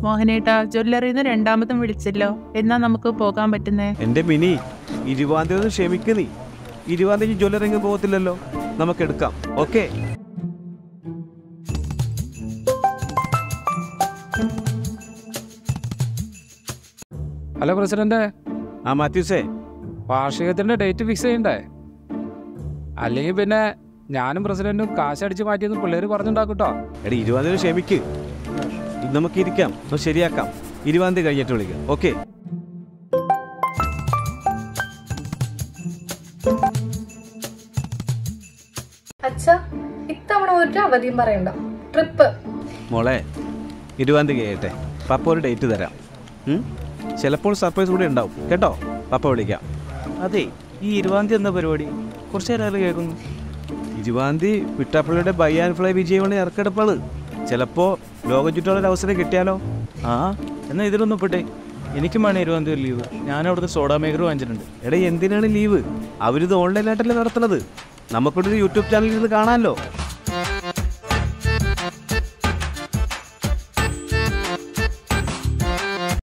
മോഹനേട്ടാ ജ്വല്ലറിന്ന് രണ്ടാമതും വിളിച്ചല്ലോ എന്നാ നമുക്ക് പോകാൻ പറ്റുന്നേ എൻ്റെ മിനി ഇരുപതാം തീയതി ഒന്ന് ക്ഷമിക്ക് നീ ഇരുപതാം തീയതി ജ്വല്ലറിങ് പോകത്തില്ലല്ലോ നമുക്ക് എടുക്കാം ഓക്കെ ഹലോ പ്രസിഡന്റ് ആ മാത്യൂസേ വാർഷികത്തിന്റെ ഡേറ്റ് ഫിക്സ് ചെയ്യണ്ടേ അല്ലെങ്കിൽ പിന്നെ ഞാനും പ്രസിഡന്റും കാശ് അടിച്ച് മാറ്റിയെന്ന് പിള്ളേര് പറഞ്ഞുണ്ടാക്കൂട്ടോ എടി ഇരുപതാം തീയതി ക്ഷമിക്ക് ഇത് നമുക്ക് ഇരിക്കാം ഒന്ന് ശരിയാക്കാം ഇരുപതാം തീയതി കഴിഞ്ഞിട്ട് വിളിക്കാം ഓക്കെ അച്ഛ ഇത്തവണ ഒരു അവധിയും പറയണ്ട ട്രിപ്പ് മോളെ ഇരുപതാം തീയതി കഴിയട്ടെ പപ്പ ഒരു ഡേറ്റ് തരാം ഉം? ചിലപ്പോൾ സർപ്രൈസ് കൂടി ഉണ്ടാവും കേട്ടോ പപ്പ വിളിക്കാം അതെ ഈ ഇരുപതാം തീയതി എന്താ പരിപാടി കുറച്ച് നേരം കേൾക്കുന്നു ഇരുപതാം തീയതി വിട്ടാപ്പള്ളിയുടെ ബൈ ആൻഡ് ഫ്ലൈ വിജയമാണ് ഇറക്കെടുപ്പാണ് ചിലപ്പോൾ ലോകം ചുറ്റുള്ള അവസരം കിട്ടിയാലോ ആ എന്നാ ഇതിലൊന്നും പെട്ടെ എനിക്കും വേണം ഇരുപതാം തീയതി ലീവ് ഞാൻ അവിടുത്തെ സോഡാ മേക്കർ വാങ്ങിച്ചിട്ടുണ്ട് എടാ എന്തിനാണ് ലീവ് അവരിത് ഓൺലൈനായിട്ടല്ലേ നടത്തുന്നത് നമുക്കൊരു യൂട്യൂബ് ചാനലിൽ ഇരുന്ന് കാണാമല്ലോ